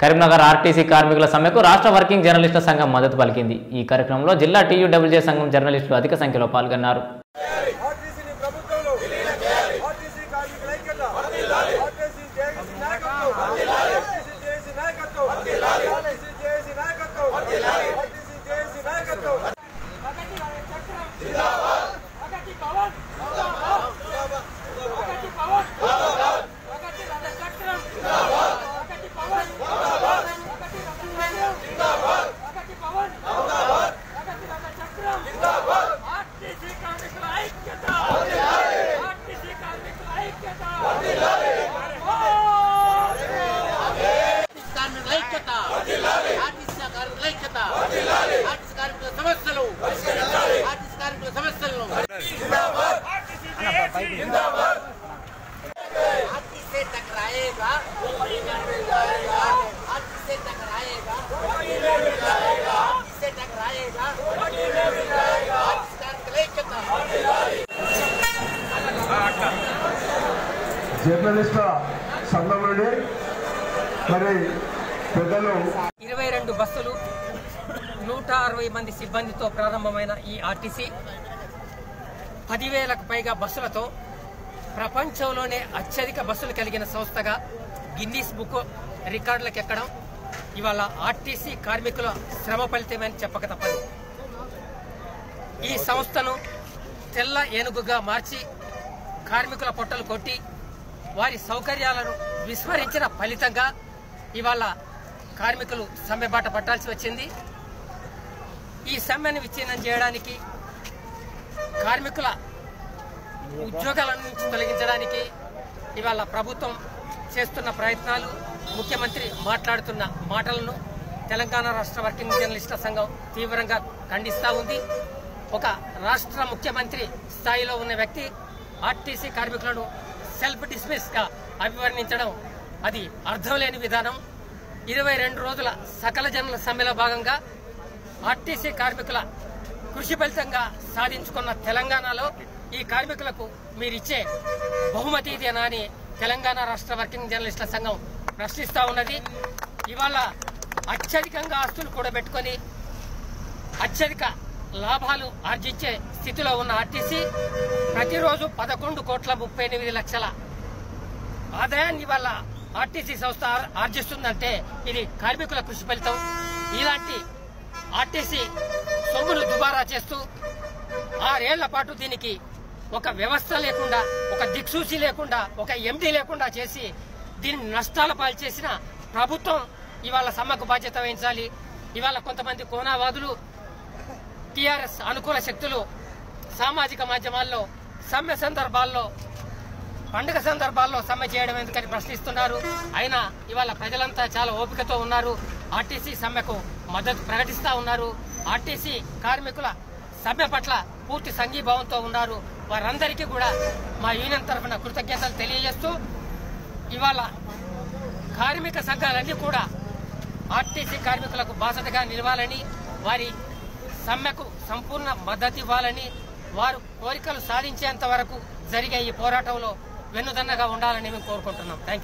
Karimnagar RTC కార్మికుల సమ్మెకు రాష్ట్ర వర్కింగ్ జర్నలిస్టుల సంఘం మద్దతు పలికింది ఈ కార్యక్రమంలో జిల్లా టీయూడబ్ల్యూజే సంఘం జర్నలిస్టులు అధిక సంఖ్యలో పాల్గొన్నారు ఆర్టీసీని ప్రభుత్వంలో ఆర్టీసీ కార్మికుల ఐక్యత ఆర్టీసీ జేఏసీ నాయకత్వం ఆర్టీసీ జేఏసీ నాయకత్వం ఆర్టీసీ జేఏసీ నాయకత్వం ఆర్టీసీ జేఏసీ నాయకత్వం ఒకటి పవన్ ఒకటి పవన్ ఒకటి రథ చక్రం ఒకటి పవన్ ఒకటి రథ చక్రం ఒకటి పవన్ ఒకటి రథ చక్రం ఆర్టీసీ కార్మికుల ఐక్యత ఆర్టీసీ కార్మికుల ఐక్యత కార్మికుల ఐక్యత ఆర్టీసీ కార్మికుల ఐక్యత ఆర్టీసీ కార్మికుల సమస్యలు ఆర్టీసీ కార్మికుల సమస్యలను आरटीसी टकराएगा आरटीसी टकराएगा आरटीसी टकराएगा आरटीसी कार्मिकुల ఐక్యత జర్నలిస్టుల సంఘం నుండి మరి పెద్దలు ఇరవై రెండు బస్సులు నూట అరవై మంది సిబ్బందితో ప్రారంభమైన ఈ ఆర్టీసీ పదివేలకు పైగా బస్సులతో ప్రపంచంలోనే అత్యధిక బస్సులు కలిగిన సంస్థగా గిన్నీస్ బుక్ రికార్డులకు ఎక్కడం ఇవాళ ఆర్టీసీ కార్మికుల శ్రమ ఫలితమని చెప్పక తప్పదు ఈ సంస్థను తెల్ల ఏనుగుగా మార్చి కార్మికుల పొట్టలు కొట్టి వారి సౌకర్యాలను విస్మరించిన ఫలితంగా ఇవాళ కార్మికులు సమ్మె బాట పట్టాల్సి వచ్చింది ఈ సమ్మెను విచ్ఛిన్నం చేయడానికి కార్మికుల ఉద్యోగాల నుంచి తొలగించడానికి ఇవాళ ప్రభుత్వం చేస్తున్న ప్రయత్నాలు ముఖ్యమంత్రి మాట్లాడుతున్న మాటలను తెలంగాణ రాష్ట్ర వర్కింగ్ జర్నలిస్టుల సంఘం తీవ్రంగా ఖండిస్తూ ఉంది ఒక రాష్ట్ర ముఖ్యమంత్రి స్థాయిలో ఉన్న వ్యక్తి ఆర్టీసీ కార్మికులను సెల్ఫ్ డిస్మిస్ గా అభివర్ణించడం అది అర్థం లేని విధానం ఇరవై రెండు రోజుల సకల జనుల సమ్మెలో భాగంగా ఆర్టీసీ కార్మికుల కృషి ఫలితంగా సాధించుకున్న తెలంగాణలో ఈ కార్మికులకు మీరిచ్చే బహుమతి ఇదేనా అని తెలంగాణ రాష్ట్ర వర్కింగ్ జర్నలిస్టుల సంఘం ప్రశ్నిస్తా ఉన్నది ఇవాళ అత్యధికంగా ఆస్తులు కూడబెట్టుకొని అత్యధిక లాభాలు ఆర్జించే స్థితిలో ఉన్న ఆర్టీసీ ప్రతిరోజు పదకొండు కోట్ల ముప్పై ఎనిమిది లక్షల ఆదాయాన్ని వల్ల ఆర్టీసీ సంస్థ ఆర్- ఆర్జిస్తుందంటే ఇది కార్మికుల కృషి ఫలితం ఇలాంటి ఆర్టీసీ సొమ్మును దుబారా చేస్తూ ఆరేళ్ల పాటు దీనికి ఒక వ్యవస్థ లేకుండా ఒక దిక్సూచి లేకుండా ఒక ఎండి లేకుండా చేసి దీన్ని నష్టాల పాలు చేసిన ప్రభుత్వం ఇవాళ సమ్మకు బాధ్యత వహించాలి ఇవాళ కొంతమంది కోనావాదులు టిఆర్ఎస్ అనుకూల శక్తులు సామాజిక మాధ్యమాల్లో సమ్మె సందర్భాల్లో పండుగ సందర్భాల్లో సమ్మె చేయడం ఎందుకని ప్రశ్నిస్తున్నారు అయినా ఇవాళ ప్రజలంతా చాలా ఓపికతో ఉన్నారు ఆర్టీసీ సమ్మెకు మద్దతు ప్రకటిస్తా ఉన్నారు ఆర్టీసీ కార్మికుల సమ్మె పట్ల పూర్తి సంఘీభావంతో ఉన్నారు వారందరికీ కూడా మా యూనియన్ తరఫున కృతజ్ఞతలు తెలియజేస్తూ ఇవాళ కార్మిక సంఘాలన్నీ కూడా ఆర్టీసీ కార్మికులకు బాసటగా నిలవాలని వారి సమ్మెకు సంపూర్ణ మద్దతు ఇవ్వాలని వారు కోరికలు సాధించేంత వరకు జరిగే ఈ పోరాటంలో వెన్నుదన్నగా ఉండాలని మేము కోరుకుంటున్నాం థ్యాంక్ యూ